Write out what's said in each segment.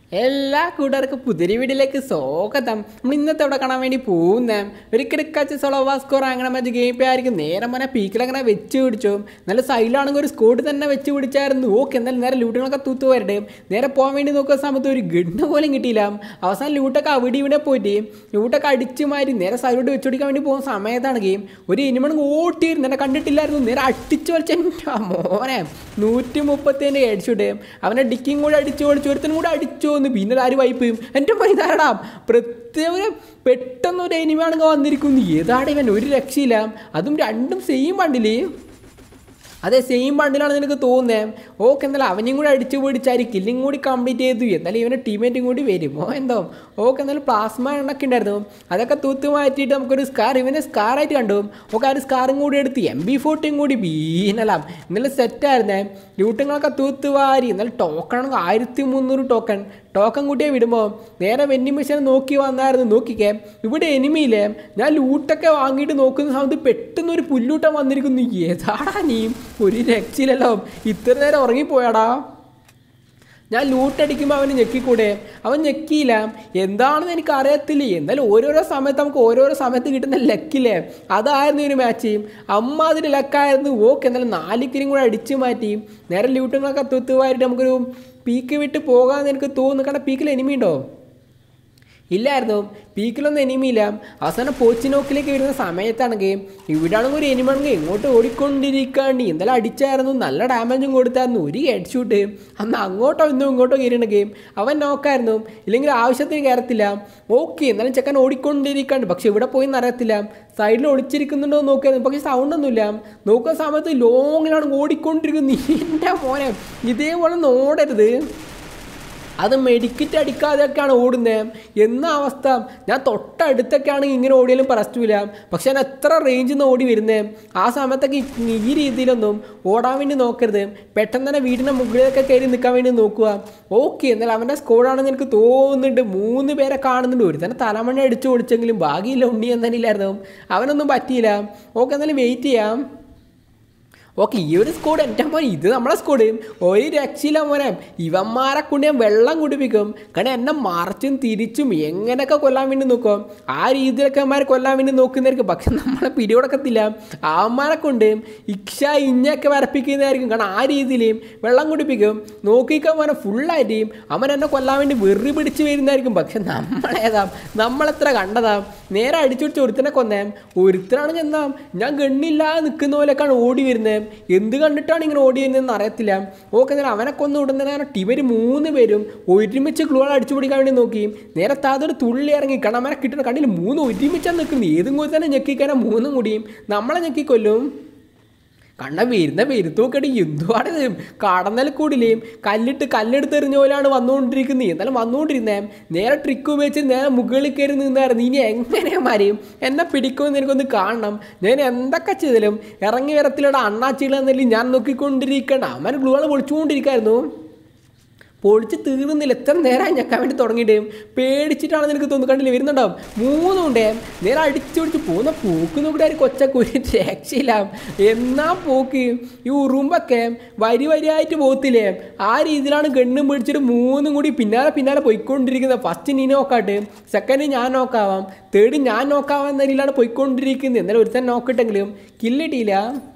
എല്ലാ കൂട്ടുകാർക്കും പുതിരി വീടിലേക്ക് സ്വാഗതം നമ്മൾ ഇന്നത്തെ ഇവിടെ കാണാൻ വേണ്ടി പോകുന്ന ഒരു ക്രിക്കറ്റ് സൊളോവാ സ്കോർ അങ്ങനെ മറ്റു ഗെയിം പേ ആയിരിക്കും നേരെ മോനെ പീക്കിൽ അങ്ങനെ വെച്ച് പിടിച്ചു നല്ല സൈഡിലാണെങ്കിൽ ഒരു സ്കോഡ് തന്നെ വെച്ച് പിടിച്ചായിരുന്നു ഓക്കെ എന്നാലും നേരെ ലൂട്ടുകളൊക്കെ തൂത്തു വരട്ടെ നേരെ പോകാൻ വേണ്ടി നോക്കുന്ന സമയത്ത് ഒരു ഗണ്ണ് പോലും കിട്ടിയില്ല അവസാനം ലൂട്ടൊക്കെ അവിടെ ഇവിടെ പോയിട്ട് ലൂട്ടൊക്കെ അടിച്ച് മാറ്റി നേരെ സൈഡിലോട്ട് വെച്ച് പിടിക്കാൻ വേണ്ടി പോകുന്ന സമയത്താണ് ഗെയിം ഒരു ഇനിമണം ഓട്ടിയിരുന്നു എന്നെ കണ്ടിട്ടില്ലായിരുന്നു നേരെ അടിച്ചു വലിച്ച എൻ്റെ മോനെ നൂറ്റി മുപ്പത്തേൻ്റെ അടിച്ചുവിട്ട് അവനെ ഡിക്കിങ് കൂടെ അടിച്ചു പൊളിച്ചു ഒരുത്തനും കൂടെ അടിച്ചു എന്ന് പിന്നെ ആര് വൈപ്പ് എൻ്റെ മൈതാരടാ പ്രത്യേക പെട്ടെന്ന് ഒരു എനിമാണെങ്കിൽ വന്നിരിക്കുന്നു ഏതാടെ ഇവൻ ഒരു രക്ഷയില്ല അതും രണ്ടും സെയിം വണ്ടില് അതെ സെയിം ബണ്ടിലാണ് നിനക്ക് തോന്നുന്നത് ഓക്കെ എന്നാലും അവനെയും കൂടി അടിച്ചു പിടിച്ചായിരിക്കും കില്ലിങ് കൂടി കംപ്ലീറ്റ് ചെയ്തു എന്നാലും ഇവൻ്റെ ടീമേറ്റും കൂടി വരുമോ എന്തോ ഓക്കെ എന്നാലും പ്ലാസ്മ എണ്ണൊക്കെ ഉണ്ടായിരുന്നു അതൊക്കെ തൂത്ത് മാറ്റിയിട്ട് നമുക്കൊരു സ്കാർ ഇവനെ സ്കാറായിട്ട് കണ്ടു ഓക്കെ ആ ഒരു സ്കാറും കൂടി എടുത്ത് എം ബി ഫോർട്ടിയും കൂടി ബീനലാം ഇന്നലെ സെറ്റായിരുന്നേ ലൂട്ടുകളൊക്കെ തൂത്ത് വാരി എന്നാലും ടോക്കൺ ആണെങ്കിൽ ആയിരത്തി മുന്നൂറ് ടോക്കൺ ടോക്കൺ കൂട്ടിയെ വിടുമ്പോൾ നേരെ വെന്നി മെഷീൻ നോക്കി വന്നായിരുന്നു നോക്കിക്കേ ഇവിടെ എനിമിയില്ലേ ഞാൻ ലൂട്ടൊക്കെ വാങ്ങിയിട്ട് നോക്കുന്ന സമയത്ത് പെട്ടെന്ന് ഒരു പുല്ലൂട്ടം വന്നിരിക്കുന്നു ഏതാടാ നീ ഒരു രക്ഷയില്ലല്ലോ ഇത്ര നേരം ഉറങ്ങിപ്പോയാടാ ഞാൻ ലൂട്ടടിക്കുമ്പോൾ അവന് ഞെക്കിക്കൂടെ അവൻ ഞെക്കിയില്ല എന്താണെന്ന് എനിക്ക് അറിയത്തില്ല എന്നാലും ഓരോരോ സമയത്ത് നമുക്ക് ഓരോരോ സമയത്ത് കിട്ടുന്ന ലക്കില്ലേ അതായിരുന്നു ഒരു മാച്ച് അമ്മാതിരി ലക്കായിരുന്നു ഓക്കെ എന്നാലും നാലിക്കിലും കൂടെ അടിച്ചു മാറ്റി നേരെ ലൂട്ടുകളൊക്കെ തുത്തുമായിട്ട് നമുക്കൊരു പീക്ക് വിട്ട് പോകാമെന്ന് എനിക്ക് തോന്നുന്നു കാരണം പീക്കിൽ എനിമി ഉണ്ടോ ഇല്ലായിരുന്നു പീക്കിലൊന്നും എനിമിയില്ല അവസാനം പോച്ചിനോക്കിലേക്ക് വരുന്ന സമയത്താണെങ്കിൽ ഇവിടാണെങ്കിൽ ഒരു എനിമാണെങ്കിൽ എങ്ങോട്ട് ഓടിക്കൊണ്ടിരിക്കാണ്ട് ഇന്നലെ അടിച്ചായിരുന്നു നല്ല ഡാമേജും കൊടുത്തായിരുന്നു ഒരു ഹെഡ് ഷൂട്ട് അന്ന് അങ്ങോട്ടോ ഇന്നും ഇങ്ങോട്ടോ കയറിയ ഗെയിം അവൻ നോക്കായിരുന്നു ഇല്ലെങ്കിൽ ആവശ്യത്തിന് കയറത്തില്ല ഓക്കെ എന്നാലും ചെക്കൻ ഓടിക്കൊണ്ടിരിക്കാണ്ട് പക്ഷെ ഇവിടെ പോയി അറിയത്തില്ല സൈഡിൽ ഒളിച്ചിരിക്കുന്നുണ്ടോ എന്ന് നോക്കിയായിരുന്നു പക്ഷെ സൗണ്ടൊന്നുമില്ല നോക്കുന്ന സമയത്ത് ലോങ്ങിലാണ് ഓടിക്കൊണ്ടിരിക്കുന്നത് എൻ്റെ മോനെ ഇതേപോലെ ഓടരുത് അത് മെഡിക്കറ്റ് അടിക്കാതെയൊക്കെയാണ് ഓടുന്നത് എന്ന അവസ്ഥ ഞാൻ തൊട്ടടുത്തൊക്കെയാണെങ്കിൽ ഇങ്ങനെ ഓടിയാലും പ്രശ്നമില്ല പക്ഷെ ഞാൻ എത്ര റേഞ്ചിൽ നിന്ന് ഓടി വരുന്നത് ആ സമയത്തൊക്കെ ഈ- ഈ രീതിയിലൊന്നും ഓടാൻ വേണ്ടി നോക്കരുത് പെട്ടെന്ന് തന്നെ വീടിൻ്റെ മുകളിലൊക്കെ കയറി നിൽക്കാൻ വേണ്ടി നോക്കുക ഓക്കെ എന്നാൽ അവൻ്റെ സ്കോഡാണെന്ന് എനിക്ക് തോന്നുന്നുണ്ട് മൂന്ന് പേരെ കാണുന്നുണ്ട് ഒരു തന്നെ തലമണി അടിച്ചു ഓടിച്ചെങ്കിലും ഭാഗ്യമില്ല ഉണ്ണി എന്നതിലായിരുന്നു അവനൊന്നും പറ്റിയില്ല ഓക്കെ എന്നാലും വെയിറ്റ് ചെയ്യാം ഓക്കെ ഈ ഒരു സ്കോഡ് എൻ്റെ മോനെ ഇത് നമ്മളെ സ്കോഡ് ഒരു രക്ഷയില്ല മോനെ ഇവന്മാരെ കൊണ്ട് ഞാൻ വെള്ളം കുടിപ്പിക്കും കാരണം എന്നെ മറച്ചും തിരിച്ചും എങ്ങനെയൊക്കെ കൊല്ലാൻ വേണ്ടി നോക്കും ആ രീതിയിലൊക്കെ അവന്മാരെ കൊല്ലാൻ വേണ്ടി നോക്കുന്നതായിരിക്കും പക്ഷെ നമ്മളെ പിടികൊടുക്കത്തില്ല അവന്മാരെ കൊണ്ട് ഇക്ഷ ഇഞ്ഞൊക്കെ വരപ്പിക്കുന്നതായിരിക്കും കാരണം ആ രീതിയിൽ വെള്ളം കുടിപ്പിക്കും നോക്കിക്കാൻ മോനെ ഫുള്ളായിട്ട് അവൻ എന്നെ കൊല്ലാൻ വേണ്ടി വെറി പിടിച്ച് വരുന്നതായിരിക്കും പക്ഷെ നമ്മളേതാ നമ്മളെത്ര കണ്ടതാ നേരെ അടിച്ചുപിടിച്ച് ഒരുത്തനെ കൊന്നേ ഒരുത്തനാണെങ്കിൽ എന്താ ഞാൻ ഗണ്ണില്ലാതെ നിൽക്കുന്ന പോലെയൊക്കെയാണ് ഓടി വരുന്നത് എന്ത് കണ്ടിട്ടാണ് ഇങ്ങനെ ഓടി വരുന്നതെന്ന് അറിയത്തില്ല ഓക്കെ എന്നാൽ അവനെ കൊന്ന് ഉടനെ ടീമര് മൂന്ന് പേരും ഒരുമിച്ച് ക്ലൂകൾ അടിച്ചു പിടിക്കാൻ വേണ്ടി നോക്കി നേരെ താതൊരു തുള്ളി ഇറങ്ങി കാരണം അവനെ കിട്ടുന്ന കണ്ടില്ല മൂന്ന് ഒരുമിച്ചാണ് നിൽക്കുന്നത് ഏതും കൂടി തന്നെ ഞെക്കിക്കാനാ മൂന്നും കൂടിയും നമ്മളെ ഞെക്കിക്കൊല്ലും കണ്ട വരുന്ന വരുത്തോക്കടി എന്തുവാണിത് കടന്നൽ കൂടിലേയും കല്ലിട്ട് കല്ലെടുത്ത് എറിഞ്ഞ പോലെയാണ് വന്നുകൊണ്ടിരിക്കുന്നത് എന്നാലും വന്നുകൊണ്ടിരുന്നേ നേരെ ട്രിക്ക് ഉപയോഗിച്ച് നേരെ മുകളിൽ കയറി നിന്നായിരുന്നു ഇനി എങ്ങനെയാ മാറിയും എന്നെ പിടിക്കുമെന്ന് എനിക്കൊന്ന് കാണണം ഞാൻ എന്തൊക്കെ ചെയ്താലും ഇറങ്ങി വരത്തിലൂടെ അണ്ണാച്ചികളെന്നല്ലേ ഞാൻ നോക്കിക്കൊണ്ടിരിക്കണം അവൻ ഗ്ലൂകൾ പൊളിച്ചുകൊണ്ടിരിക്കായിരുന്നു പൊളിച്ച് തീർന്നില്ല എത്ര നേരമായി ഞെക്കാൻ വേണ്ടി തുടങ്ങിയിട്ട് പേടിച്ചിട്ടാണെന്ന് എനിക്ക് തോന്നുന്നു കണ്ടില്ല വരുന്നുണ്ടാവും മൂന്നുണ്ടേ നേരെ അടിച്ചു പിടിച്ച് പോകുന്ന പോക്ക് നോക്കിയിട്ട് ഒരു കൊച്ചൊക്കെ ഒരു രക്ഷയില്ല എന്നാ പോക്ക് ഈ ഉറുമ്പൊക്കെ വരി വരിയായിട്ട് പോകത്തില്ലേ ആ രീതിയിലാണ് ഗണ്ണും പിടിച്ചിട്ട് മൂന്നും കൂടി പിന്നാലെ പിന്നാലെ പോയിക്കൊണ്ടിരിക്കുന്നത് ഫസ്റ്റ് നീ നോക്കാട്ട് സെക്കൻഡ് ഞാൻ നോക്കാവാം തേർഡ് ഞാൻ നോക്കാവാം എന്ന രീതിയിലാണ് പോയിക്കൊണ്ടിരിക്കുന്നത് എന്നാലും ഒരുത്തൻ നോക്കിട്ടെങ്കിലും കില്ലിട്ടിയില്ല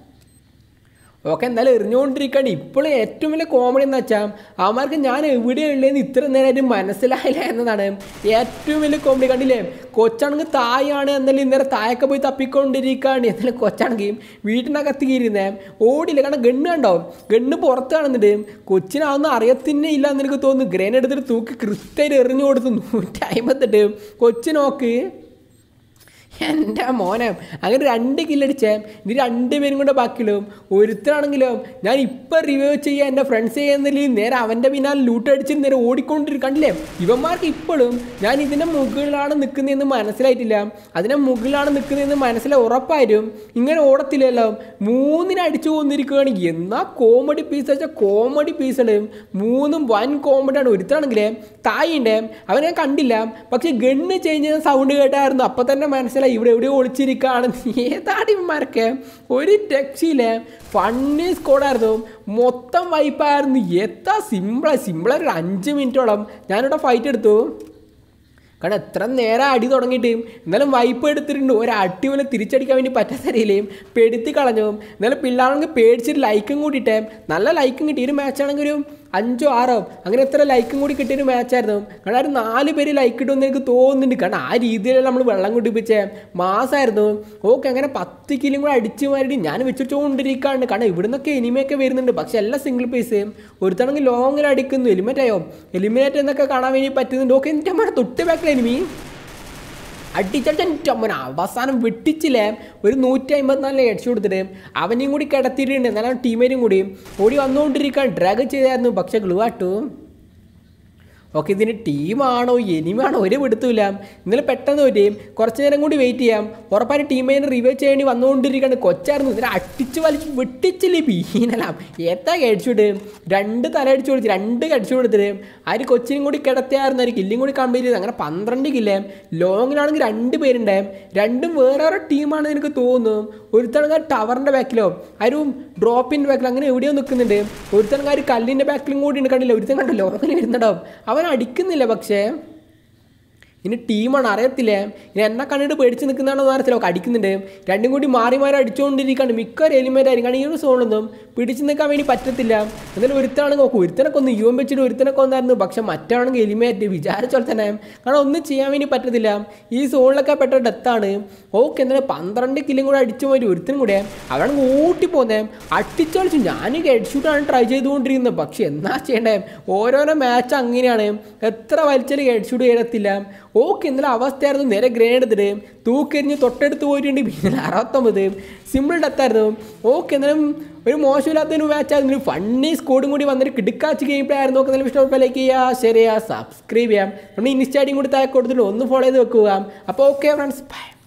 ഓക്കെ എന്തായാലും എറിഞ്ഞുകൊണ്ടിരിക്കുകയാണ് ഇപ്പോഴും ഏറ്റവും വലിയ കോമഡി എന്ന് വെച്ചാൽ അവന്മാർക്ക് ഞാൻ എവിടെയുള്ളതെന്ന് ഇത്ര നേരമായിട്ട് മനസ്സിലായില്ല എന്നതാണ് ഏറ്റവും വലിയ കോമഡി കണ്ടില്ലേ കൊച്ചാണെങ്കിൽ തായാണ് എന്നാലും ഇന്നലെ തായൊക്കെ പോയി തപ്പിക്കൊണ്ടിരിക്കുകയാണ് എന്നാലും കൊച്ചാണെങ്കിൽ വീട്ടിനകത്ത് കയറിയിരുന്നേ ഓടില്ല കാരണം ഗണ്ണ് കണ്ടോ ഗണ്ണ് പുറത്ത് കാണുന്നുണ്ട് കൊച്ചിനതൊന്നും അറിയത്തിന്നെ ഇല്ല എന്ന് എനിക്ക് തോന്നുന്നു ഗ്രേൻ എടുത്തിട്ട് തൂക്കി കൃത്യമായിട്ട് എറിഞ്ഞു കൊടുത്തു നൂറ്റി അമ്പത്തെട്ട് കൊച്ചു നോക്ക് എൻ്റെ മോനെ അങ്ങനെ രണ്ട് കില്ലടിച്ചേ ഇനി രണ്ട് പേരും കൂടെ ബാക്കിയിലും ഒരുത്തരാണെങ്കിലും ഞാൻ ഇപ്പം റിവ്യൂ ചെയ്യാൻ എൻ്റെ ഫ്രണ്ട്സ് ചെയ്യുന്നില്ല നേരെ അവൻ്റെ പിന്നാലെ ലൂട്ടടിച്ച് നേരെ ഓടിക്കൊണ്ടിരിക്കും കണ്ടില്ലേ ഇവന്മാർക്ക് ഇപ്പോഴും ഞാൻ ഇതിൻ്റെ മുകളിലാണ് നിൽക്കുന്നതെന്ന് മനസ്സിലായിട്ടില്ല അതിൻ്റെ മുകളിലാണ് നിൽക്കുന്നതെന്ന് മനസ്സിലായി ഉറപ്പായിട്ടും ഇങ്ങനെ ഓടത്തില്ലല്ലോ മൂന്നിനെ അടിച്ചു കൊന്നിരിക്കുകയാണ് എന്നാ കോമഡി പീസ് വെച്ചാൽ കോമഡി പീസുകൾ മൂന്നും വൻ കോമഡിയാണ് ഒരുത്തരാണെങ്കിലേ തായിൻ്റെ അവനെ ഞാൻ കണ്ടില്ല പക്ഷെ ഗണ്ണ് ചേഞ്ച് ചെയ്യുന്ന സൗണ്ട് കേട്ടായിരുന്നു അപ്പം തന്നെ മനസ്സിലായി ഇവിടെ എവിടെയോ ഒളിച്ചിരിക്കുകയാണ് ഏതാടിമാരൊക്കെ ഒരു രക്ഷയില്ലേ ഫണ്ണി സ്കോഡായിരുന്നു മൊത്തം വൈപ്പായിരുന്നു എത്ര സിമ്പിളായി സിമ്പിളായി ഒരു അഞ്ച് മിനിറ്റോളം ഞാനിവിടെ ഫൈറ്റ് എടുത്തു കാരണം എത്ര നേരം അടി തുടങ്ങിയിട്ട് എന്നാലും വൈപ്പ് എടുത്തിട്ടുണ്ട് ഒരു അടി പോലെ തിരിച്ചടിക്കാൻ വേണ്ടി പറ്റാത്ത രീതിയിലും പെടുത്തി കളഞ്ഞു എന്നാലും പിള്ളേരാണെങ്കിൽ പേടിച്ചിട്ട് ലൈക്കും കൂട്ടിയിട്ടേ നല്ല ലൈക്കും കിട്ടി ഒരു മാച്ചാണെങ്കിൽ ഒരു അഞ്ചോ ആറോ അങ്ങനെ എത്ര ലൈക്കും കൂടി കിട്ടിയൊരു മാച്ചായിരുന്നു കാരണം ഒരു നാല് പേര് ലൈക്ക് കിട്ടുമെന്ന് എനിക്ക് തോന്നുന്നുണ്ട് കാരണം ആ രീതിയിലല്ല നമ്മൾ വെള്ളം കുടിപ്പിച്ചേ മാസമായിരുന്നു ഓക്കെ അങ്ങനെ പത്ത് കിലും കൂടെ അടിച്ചു മാറിയിട്ട് ഞാൻ വെച്ചിട്ടുകൊണ്ടിരിക്കുകയാണ് കാരണം ഇവിടുന്നൊക്കെ എനിമയൊക്കെ വരുന്നുണ്ട് പക്ഷെ എല്ലാം സിംഗിൾ പീസ് ഒരുത്താണെങ്കിൽ ലോങ്ങിൽ അടിക്കുന്നു എലിമിനേറ്റ് ആയോ എലിമിനേറ്റ് എന്നൊക്കെ കാണാൻ വേണ്ടി പറ്റുന്നുണ്ട് ഓക്കെ എൻ്റെ അമ്മ തൊട്ട് ബാക്കിൽ എനിമി അടിച്ചടിച്ച അമ്മന അവസാനം വെട്ടിച്ചില്ലേ ഒരു നൂറ്റി അമ്പത്തിനാലിന് ഹെഡ്സ് കൊടുത്തിട്ട് അവനെയും കൂടി കിടത്തിയിട്ടുണ്ട് എന്നാലും ടീമേരും കൂടി ഓടി വന്നുകൊണ്ടിരിക്കാൻ ഡ്രാഗ് ചെയ്തായിരുന്നു പക്ഷെ ഗ്ലൂ ആട്ടു ഓക്കെ ഇതിന് ടീമാണോ എനിമാണോ ഒരു പിടുത്തമില്ല ഇന്നലെ പെട്ടെന്ന് പറ്റി കുറച്ച് നേരം കൂടി വെയിറ്റ് ചെയ്യാം ഉറപ്പായിട്ട് ടീമേനെ റിവൈവ് ചെയ്യേണ്ടി വന്നുകൊണ്ടിരിക്കുകയാണ് കൊച്ചായിരുന്നു ഇതിനെ അടിച്ച് വലിച്ച് വെട്ടിച്ചില്ലേ പീനലാം എത്ര കടിച്ചുവിട്ട് രണ്ട് തല അടിച്ചു കൊടുത്ത് രണ്ട് കടിച്ചു കൊടുത്തിട്ട് ആ ഒരു കൊച്ചിനും കൂടി കിടത്തിയായിരുന്നു ഒരു കില്ലും കൂടി കംപ്ലീറ്റ് ചെയ്ത് അങ്ങനെ പന്ത്രണ്ട് കില്ലേ ലോങ്ങിലാണെങ്കിൽ രണ്ട് പേരുണ്ട് രണ്ടും വേറെ വേറെ ടീമാണെന്ന് എനിക്ക് തോന്നുന്നു ഒരുത്തണങ്ങാർ ടവറിൻ്റെ ബാക്കിലോ ആ ഒരു ഡ്രോപ്പിൻ്റെ ബാക്കിലോ അങ്ങനെ എവിടെയോ നിൽക്കുന്നുണ്ട് ഒരുത്തണങ്ങാർ കല്ലിൻ്റെ ബാക്കിലും കൂടി ഉണ്ട് കണ്ടില്ല ഒരുത്തൻ കണ്ടല്ലോ അങ്ങനെ വരുന്നുണ്ടാവും അവൻ അടിക്കുന്നില്ല പക്ഷേ ഇനി ടീമാണ് അറിയത്തില്ലേ ഇനി എന്നെ കണ്ടിട്ട് പേടിച്ച് നിൽക്കുന്നതാണോ അറിയത്തില്ല ഒക്കെ അടിക്കുന്നുണ്ട് രണ്ടും കൂടി മാറി മാറി അടിച്ചുകൊണ്ടിരിക്കുകയാണ് മിക്ക ഒരു എലിമെൻ്റ് ആയിരിക്കും കാരണം ഈ ഒരു സോണൊന്നും പിടിച്ച് നിൽക്കാൻ വേണ്ടി പറ്റത്തില്ല എന്നാലും ഒരുത്തനാണെങ്കിൽ നോക്കും ഒരുത്തനൊക്കെ ഒന്ന് യുവം വെച്ചിട്ട് ഒരുത്തനൊക്കെ ഒന്നായിരുന്നു പക്ഷെ മറ്റാണെങ്കിൽ എലിമേറ്റ് വിചാരിച്ച പോലെ തന്നെ കാരണം ഒന്നും ചെയ്യാൻ വേണ്ടി പറ്റത്തില്ല ഈ സോണിലൊക്കെ പെട്ട ഡെത്താണ് ഓക്കെ എന്നാലും പന്ത്രണ്ട് കിലും കൂടെ അടിച്ചു പോയി ഒരുത്തനും കൂടെ അവനാണെങ്കിൽ ഊട്ടി പോന്നേ അടിച്ചടിച്ചു ഞാൻ ഹെഡ് ഷൂട്ടാണ് ട്രൈ ചെയ്തുകൊണ്ടിരിക്കുന്നത് പക്ഷെ എന്നാ ചെയ്യണ്ടേ ഓരോരോ മാച്ച് അങ്ങനെയാണ് എത്ര വലിച്ചാലും ഹെഡ് ഷൂട്ട് ചെയ്യത്തില്ല ഓക്കെ ഇന്നലെ അവസ്ഥയായിരുന്നു നേരെ ഗ്രേഡ് എടുത്തിട്ട് തൂക്കെറിഞ്ഞ് തൊട്ടടുത്ത് പോയിട്ടുണ്ട് പിന്നെ അറുപത്തൊമ്പത് സിമ്പിൾ ഡെത്തായിരുന്നു ഓക്കെ എന്നാലും ഒരു മോശമില്ലാത്തൊരു മാച്ചായിരുന്നു ഒരു ഫണ്ണി സ്കോഡും കൂടി വന്നിട്ട് കിടക്കാച്ച് ഗെയിം പ്ലേ ആയിരുന്നു നോക്കുക നല്ല ഇഷ്ടപ്പെട്ട ലൈക്ക് ചെയ്യുക ഷെയർ ചെയ്യുക സബ്സ്ക്രൈബ് ചെയ്യാം നമ്മൾ ഇൻസ്റ്റാഡിയും കൂടി താഴെ കൊടുത്തിട്ട് ഒന്ന് ഫോളോ ചെയ്ത് വെക്കുക അപ്പോൾ ഓക്കെ ഫ്രണ്ട്സ് ബൈ